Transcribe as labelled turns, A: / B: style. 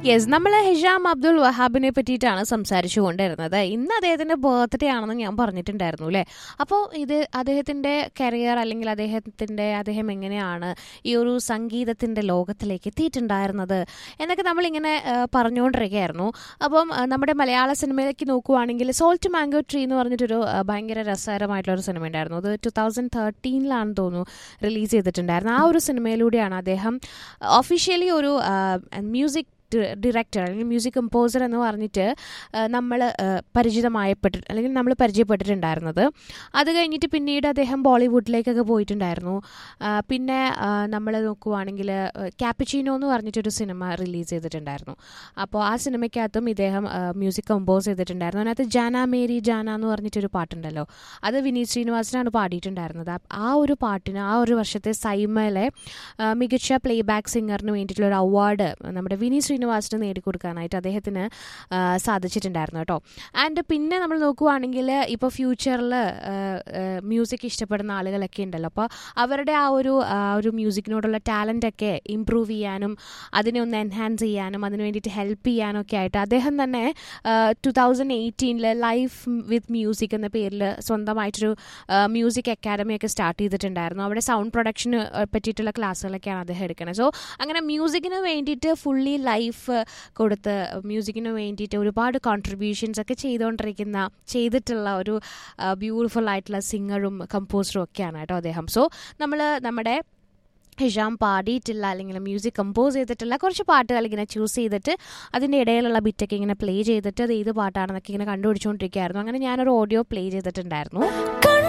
A: yes നമ്മൾ Hisham Abdul വഹാബിനെ പറ്റിയിട്ടാണ് സംസാരിച്ചു കൊണ്ടിരുന്നത് ഇന്ന് അദ്ദേഹത്തിന്റെ ബർത്ത്ഡേ ആണെന്ന് ഞാൻ പറഞ്ഞിട്ടുണ്ടായിരുന്നു അല്ലേ അപ്പോൾ ഇത് അദ്ദേഹത്തിന്റെ കരിയർ അല്ലെങ്കിൽ അദ്ദേഹത്തിന്റെ അദ്ദേഹം എങ്ങനെയാണ് ഈ ഒരു സംഗീതത്തിന്റെ ലോകത്തിലേക്ക് എത്തിയിട്ടുണ്ടായിരുന്നത് എന്നൊക്കെ നമ്മളിങ്ങനെ ആ, പറഞ്ഞുകൊണ്ടിരിക്കുകയായിരുന്നു അപ്പം ആ, നമ്മുടെ മലയാള സിനിമയിലേക്ക് നോക്കുവാണെങ്കിൽ സോൾട്ട് മാംഗോ ട്രീ എന്ന് പറഞ്ഞിട്ടൊരു ആ, ഭയങ്കര രസകരമായിട്ടുള്ള ഒരു സിനിമ ഉണ്ടായിരുന്നു അത് ടു തൗസൻഡ് തേർട്ടീനിലാണെന്ന് തോന്നുന്നു റിലീസ് ചെയ്തിട്ടുണ്ടായിരുന്നു ആ ഒരു സിനിമയിലൂടെയാണ് അദ്ദേഹം ഒഫീഷ്യലി ഒരു മ്യൂസിക് ഡയറക്ടർ അല്ലെങ്കിൽ മ്യൂസിക് കമ്പോസർ എന്ന് പറഞ്ഞിട്ട് നമ്മൾ പരിചിതമായപ്പെട്ടി അല്ലെങ്കിൽ നമ്മൾ പരിചയപ്പെട്ടിട്ടുണ്ടായിരുന്നത് അത് കഴിഞ്ഞിട്ട് പിന്നീട് അദ്ദേഹം ബോളിവുഡിലേക്കൊക്കെ പോയിട്ടുണ്ടായിരുന്നു ആ, പിന്നെ നമ്മൾ നോക്കുവാണെങ്കിൽ ക്യാപ്പിച്ചീനോ എന്ന് പറഞ്ഞിട്ടൊരു സിനിമ റിലീസ് ചെയ്തിട്ടുണ്ടായിരുന്നു അപ്പോൾ ആ സിനിമയ്ക്കകത്തും ഇദ്ദേഹം മ്യൂസിക് കമ്പോസ് ചെയ്തിട്ടുണ്ടായിരുന്നു അതിനകത്ത് ജാന മേരി ജാന എന്ന് പറഞ്ഞിട്ടൊരു പാട്ടുണ്ടല്ലോ അത് വിനീത് ശ്രീനിവാസനാണ് പാടിയിട്ടുണ്ടായിരുന്നത് അപ്പ- ആ ഒരു പാട്ടിന് ആ ഒരു വർഷത്തെ സൈമയിലെ ആ, മികച്ച പ്ലേ ബാക്ക് സിംഗറിന് വേണ്ടിയിട്ടുള്ള ഒരു അവാർഡ് നമ്മുടെ വിനീത് ശ്രീനിവാസിന് നേടിക്കൊടുക്കാനായിട്ട് അദ്ദേഹത്തിന് ആ, സാധിച്ചിട്ടുണ്ടായിരുന്നു കേട്ടോ ആൻഡ് പിന്നെ നമ്മൾ നോക്കുവാണെങ്കിൽ ഇപ്പോൾ ഫ്യൂച്ചറിൽ മ്യൂസിക് ഇഷ്ടപ്പെടുന്ന ആളുകളൊക്കെ ഉണ്ടല്ലോ അപ്പോൾ അവരുടെ ആ ഒരു ആ ഒരു മ്യൂസിക്കിനോടുള്ള ടാലൻ്റ് ഒക്കെ ഇമ്പ്രൂവ് ചെയ്യാനും അതിനെ ഒന്ന് എൻഹാൻസ് ചെയ്യാനും അതിന് വേണ്ടിയിട്ട് ഹെൽപ്പ് ചെയ്യാനും ഒക്കെ ആയിട്ട് അദ്ദേഹം തന്നെ ടു തൗസൻഡ് എയ്റ്റീനിൽ ലൈഫ് വിത്ത് മ്യൂസിക് എന്ന പേരിൽ സ്വന്തമായിട്ടൊരു മ്യൂസിക് അക്കാഡമി ഒക്കെ സ്റ്റാർട്ട് ചെയ്തിട്ടുണ്ടായിരുന്നു അവിടെ സൗണ്ട് പ്രൊഡക്ഷന് പറ്റിയിട്ടുള്ള ക്ലാസ്സുകളൊക്കെയാണ് അദ്ദേഹം എടുക്കുന്നത് സോ അങ്ങനെ മ്യൂസിക്കിന് വേണ്ടിയിട്ട് ഫുള്ളി ലൈഫ് കൊടുത്ത് മ്യൂസിക്കിന് വേണ്ടിയിട്ട് ഒരുപാട് കോൺട്രിബ്യൂഷൻസ് ഒക്കെ ചെയ്തുകൊണ്ടിരിക്കുന്ന ചെയ്തിട്ടുള്ള ഒരു ബ്യൂട്ടിഫുൾ ആയിട്ടുള്ള സിംഗറും കമ്പോസറും ഒക്കെയാണ് കേട്ടോ അദ്ദേഹം സോ നമ്മൾ നമ്മുടെ ഹിഷാം പാടിയിട്ടില്ല അല്ലെങ്കിൽ മ്യൂസിക് കമ്പോസ് ചെയ്തിട്ടുള്ള കുറച്ച് പാട്ടുകൾ ഇങ്ങനെ ചൂസ് ചെയ്തിട്ട് അതിൻ്റെ ഇടയിലുള്ള ബിറ്റൊക്കെ ഇങ്ങനെ പ്ലേ ചെയ്തിട്ട് അത് ഏത് പാട്ടാണെന്നൊക്കെ ഇങ്ങനെ കണ്ടുപിടിച്ചുകൊണ്ടിരിക്കുകയായിരുന്നു അങ്ങനെ ഞാനൊരു ഓഡിയോ പ്ലേ ചെയ്തിട്ടുണ്ടായിരുന്നു